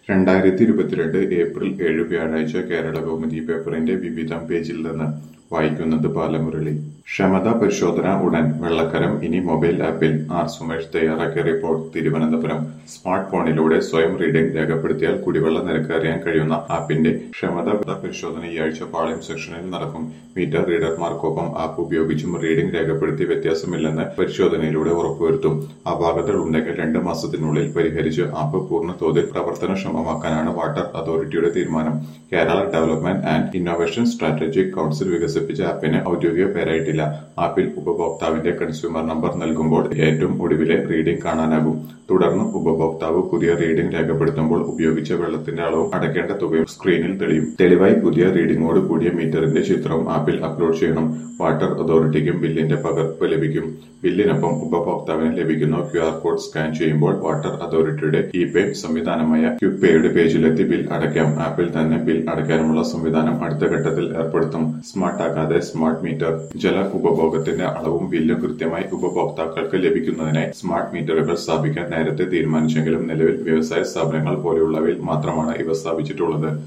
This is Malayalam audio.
രണ്ടായിരത്തി ഇരുപത്തിരണ്ട് ഏപ്രിൽ ഏഴ് വ്യാഴാഴ്ച കേരള കൗമുദി പേപ്പറിന്റെ വിവിധം പേജിൽ നിന്ന് വായിക്കുന്നത് ബാലമുരളി ക്ഷമത പരിശോധന ഉടൻ വെള്ളക്കരം ഇനി മൊബൈൽ ആപ്പിൽ ആർ സുമേഷ് തയ്യാറാക്കിയ റിപ്പോർട്ട് തിരുവനന്തപുരം സ്മാർട്ട് ഫോണിലൂടെ സ്വയം റീഡിംഗ് രേഖപ്പെടുത്തിയാൽ കുടിവെള്ള നിരക്ക് അറിയാൻ കഴിയുന്ന ആപ്പിന്റെ ക്ഷമത പരിശോധന ഈ ആഴ്ച പാളയം സെക്ഷനിൽ നടക്കും മീറ്റർ റീഡർമാർക്കൊപ്പം ആപ്പ് ഉപയോഗിച്ചും റീഡിംഗ് രേഖപ്പെടുത്തി വ്യത്യാസമില്ലെന്ന് പരിശോധനയിലൂടെ ഉറപ്പുവരുത്തും അപാകതകൾ ഉണ്ടെങ്കിൽ രണ്ട് മാസത്തിനുള്ളിൽ പരിഹരിച്ച് ആപ്പ് പൂർണ്ണ തോതിൽ പ്രവർത്തനക്ഷമമാക്കാനാണ് വാട്ടർ അതോറിറ്റിയുടെ തീരുമാനം Kerala Development and Innovation Strategic Council വികസിപ്പിച്ച ആപ്പിന് ഔദ്യോഗിക പേരായിട്ടില്ല ആപ്പിൽ ഉപഭോക്താവിന്റെ കൺസ്യൂമർ നമ്പർ നൽകുമ്പോൾ ഏറ്റവും ഒടുവിലെ റീഡിംഗ് കാണാനാകും തുടർന്ന് ഉപഭോക്താവ് പുതിയ റീഡിംഗ് രേഖപ്പെടുത്തുമ്പോൾ ഉപയോഗിച്ച വെള്ളത്തിന്റെ അളവും അടയ്ക്കേണ്ട തുകയും സ്ക്രീനിൽ തെളിയും തെളിവായി പുതിയ റീഡിംഗോട് കൂടിയ മീറ്ററിന്റെ ചിത്രവും ആപ്പിൽ അപ്ലോഡ് ചെയ്യണം വാട്ടർ അതോറിറ്റിക്കും ബില്ലിന്റെ പകർപ്പ് ലഭിക്കും ബില്ലിനൊപ്പം ഉപഭോക്താവിന് ലഭിക്കുന്ന ക്യു ആർ കോഡ് സ്കാൻ ചെയ്യുമ്പോൾ വാട്ടർ അതോറിറ്റിയുടെ ഇ പേ സംവിധാനമായ ക്യുപേയുടെ പേജിലെത്തി ബിൽ അടയ്ക്കാം ആപ്പിൽ തന്നെ ബിൽ അടയ്ക്കാനുമുള്ള സംവിധാനം അടുത്ത ഘട്ടത്തിൽ ഏർപ്പെടുത്തും സ്മാർട്ട് ആകാതെ സ്മാർട്ട് മീറ്റർ ജല ഉപഭോഗത്തിന്റെ അളവും ബില്ലും കൃത്യമായി ഉപഭോക്താക്കൾക്ക് ലഭിക്കുന്നതിനായി സ്മാർട്ട് മീറ്ററുകൾ സ്ഥാപിക്കാൻ നേരത്തെ തീരുമാനിച്ചെങ്കിലും നിലവിൽ വ്യവസായ സ്ഥാപനങ്ങൾ പോലെയുള്ളവയിൽ മാത്രമാണ് ഇവ സ്ഥാപിച്ചിട്ടുള്ളത്